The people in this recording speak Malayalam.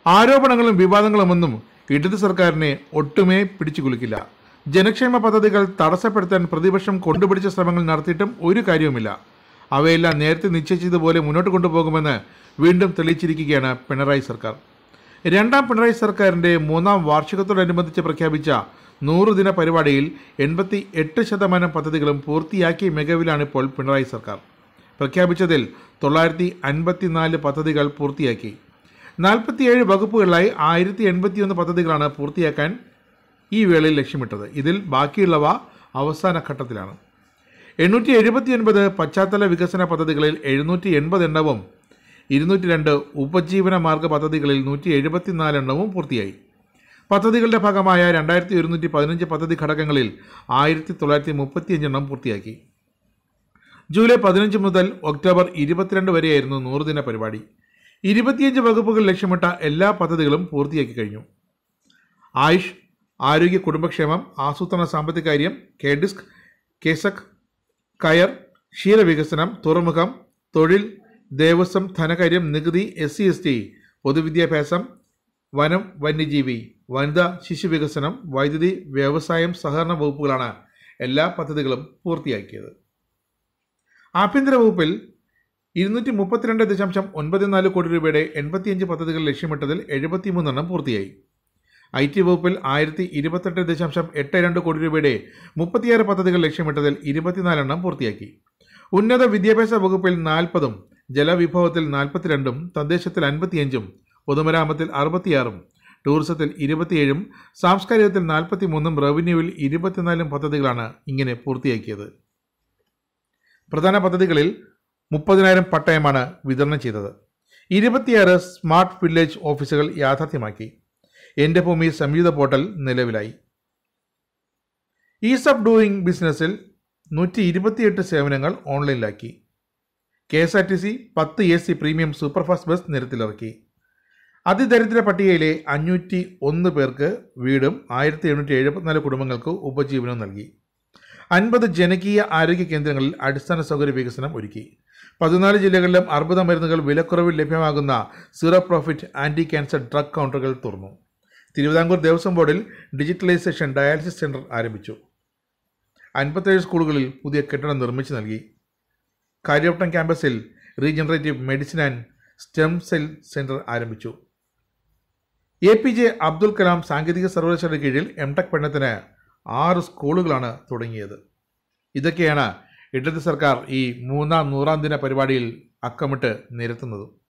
ആരോപണങ്ങളും വിവാദങ്ങളുമൊന്നും ഇടത് സർക്കാരിനെ ഒട്ടുമേ പിടിച്ചു കുലുക്കില്ല ജനക്ഷേമ പദ്ധതികൾ തടസ്സപ്പെടുത്താൻ പ്രതിപക്ഷം കൊണ്ടുപിടിച്ച ശ്രമങ്ങൾ നടത്തിയിട്ടും ഒരു കാര്യവുമില്ല അവയെല്ലാം നേരത്തെ നിശ്ചയിച്ചതുപോലെ മുന്നോട്ട് കൊണ്ടുപോകുമെന്ന് വീണ്ടും തെളിയിച്ചിരിക്കുകയാണ് പിണറായി സർക്കാർ രണ്ടാം പിണറായി സർക്കാരിൻ്റെ മൂന്നാം വാർഷികത്തോടനുബന്ധിച്ച് പ്രഖ്യാപിച്ച നൂറ് ദിന പരിപാടിയിൽ എൺപത്തി എട്ട് ശതമാനം പദ്ധതികളും പൂർത്തിയാക്കിയ മികവിലാണ് ഇപ്പോൾ പിണറായി സർക്കാർ പ്രഖ്യാപിച്ചതിൽ തൊള്ളായിരത്തി അൻപത്തിനാല് പദ്ധതികൾ പൂർത്തിയാക്കി നാൽപ്പത്തിയേഴ് വകുപ്പുകളിലായി ആയിരത്തി എൺപത്തിയൊന്ന് പദ്ധതികളാണ് പൂർത്തിയാക്കാൻ ഈ വേളയിൽ ലക്ഷ്യമിട്ടത് ഇതിൽ ബാക്കിയുള്ളവ അവസാന ഘട്ടത്തിലാണ് എണ്ണൂറ്റി എഴുപത്തിയൊൻപത് പശ്ചാത്തല വികസന പദ്ധതികളിൽ എഴുന്നൂറ്റി എൺപത് എണ്ണവും ഇരുന്നൂറ്റി രണ്ട് ഉപജീവന മാർഗ പദ്ധതികളിൽ നൂറ്റി എഴുപത്തിനാല് എണ്ണവും പൂർത്തിയായി പദ്ധതികളുടെ ഭാഗമായ രണ്ടായിരത്തി ഒരുന്നൂറ്റി പതിനഞ്ച് പദ്ധതി ഘടകങ്ങളിൽ ആയിരത്തി തൊള്ളായിരത്തി മുപ്പത്തിയഞ്ച് എണ്ണം പൂർത്തിയാക്കി ജൂലൈ പതിനഞ്ച് മുതൽ ഒക്ടോബർ ഇരുപത്തിരണ്ട് വരെയായിരുന്നു നൂറുദിന പരിപാടി ഇരുപത്തിയഞ്ച് വകുപ്പുകൾ ലക്ഷ്യമിട്ട എല്ലാ പദ്ധതികളും പൂർത്തിയാക്കി കഴിഞ്ഞു ആയുഷ് ആരോഗ്യ കുടുംബക്ഷേമം ആസൂത്രണ സാമ്പത്തിക കാര്യം കെ ഡിസ്ക് കേസക് കയർ ക്ഷീരവികസനം തുറമുഖം തൊഴിൽ ദേവസ്വം ധനകാര്യം നികുതി എസ് സി എസ് ടി പൊതുവിദ്യാഭ്യാസം വനം വന്യജീവി വനിതാ ശിശു വികസനം വൈദ്യുതി വ്യവസായം സഹകരണ വകുപ്പുകളാണ് എല്ലാ പദ്ധതികളും പൂർത്തിയാക്കിയത് ആഭ്യന്തര വകുപ്പിൽ ഇരുന്നൂറ്റി മുപ്പത്തിരണ്ട് ദശാംശം ഒൻപത് നാല് കോടി രൂപയുടെ എൺപത്തിയഞ്ച് പദ്ധതികൾ ലക്ഷ്യമിട്ടതിൽ എഴുപത്തിമൂന്നെണ്ണം പൂർത്തിയായി ഐ ടി വകുപ്പിൽ ആയിരത്തി ഇരുപത്തെട്ട് ദശാംശം എട്ട് രണ്ട് കോടി രൂപയുടെ മുപ്പത്തിയാറ് പദ്ധതികൾ ലക്ഷ്യമിട്ടതിൽ ഇരുപത്തിനാലെണ്ണം പൂർത്തിയാക്കി ഉന്നത വിദ്യാഭ്യാസ വകുപ്പിൽ നാൽപ്പതും ജലവിഭവത്തിൽ നാൽപ്പത്തിരണ്ടും തദ്ദേശത്തിൽ അൻപത്തിയഞ്ചും പൊതുമരാമത്തിൽ അറുപത്തിയാറും ടൂറിസത്തിൽ ഇരുപത്തിയേഴും സാംസ്കാരികത്തിൽ നാൽപ്പത്തിമൂന്നും റവന്യൂവിൽ ഇരുപത്തിനാലും പദ്ധതികളാണ് ഇങ്ങനെ പൂർത്തിയാക്കിയത് പ്രധാന പദ്ധതികളിൽ മുപ്പതിനായിരം പട്ടയമാണ് വിതരണം ചെയ്തത് ഇരുപത്തിയാറ് സ്മാർട്ട് വില്ലേജ് ഓഫീസുകൾ യാഥാർത്ഥ്യമാക്കി എൻ്റെ ഭൂമി സംയുക്ത പോർട്ടൽ നിലവിലായി ഈസ് ഓഫ് ഡൂയിങ് ബിസിനസ്സിൽ നൂറ്റി ഇരുപത്തിയെട്ട് സേവനങ്ങൾ ഓൺലൈനിലാക്കി K S R T C പത്ത് A C premium superfast bus നിരത്തിലിറക്കി അതിദരിദ്ര പട്ടികയിലെ അഞ്ഞൂറ്റി ഒന്ന് പേർക്ക് വീടും ആയിരത്തി എണ്ണൂറ്റി എഴുപത്തിനാല് കുടുംബങ്ങൾക്ക് ഉപജീവനവും നൽകി അൻപത് ജനകീയ ആരോഗ്യ കേന്ദ്രങ്ങളിൽ അടിസ്ഥാന സൗകര്യ വികസനം ഒരുക്കി പതിനാല് ജില്ലകളിലും അർബുദ മരുന്നുകൾ വിലക്കുറവിൽ ലഭ്യമാകുന്ന zero profit anti cancer drug കൗണ്ടറുകൾ തുറന്നു തിരുവിതാംകൂർ ദേവസ്വം ബോർഡിൽ ഡിജിറ്റലൈസേഷൻ ഡയാലിസിസ് സെൻറ്റർ ആരംഭിച്ചു അൻപത്തേഴ് സ്കൂളുകളിൽ പുതിയ കെട്ടിടം നിർമ്മിച്ചു നൽകി കാര്യവട്ടം ക്യാമ്പസിൽ regenerative medicine and stem cell centre ആരംഭിച്ചു A P J Abdul Kalam സാങ്കേതിക സർവകലാശാലയുടെ കീഴിൽ എം ടെക് പഠനത്തിന് ആറ് സ്കൂളുകളാണ് തുടങ്ങിയത് ഇതൊക്കെയാണ് ഇടത് സർക്കാർ ഈ മൂന്നാം നൂറാം ദിന പരിപാടിയിൽ അക്കമിട്ട് നിരത്തുന്നത്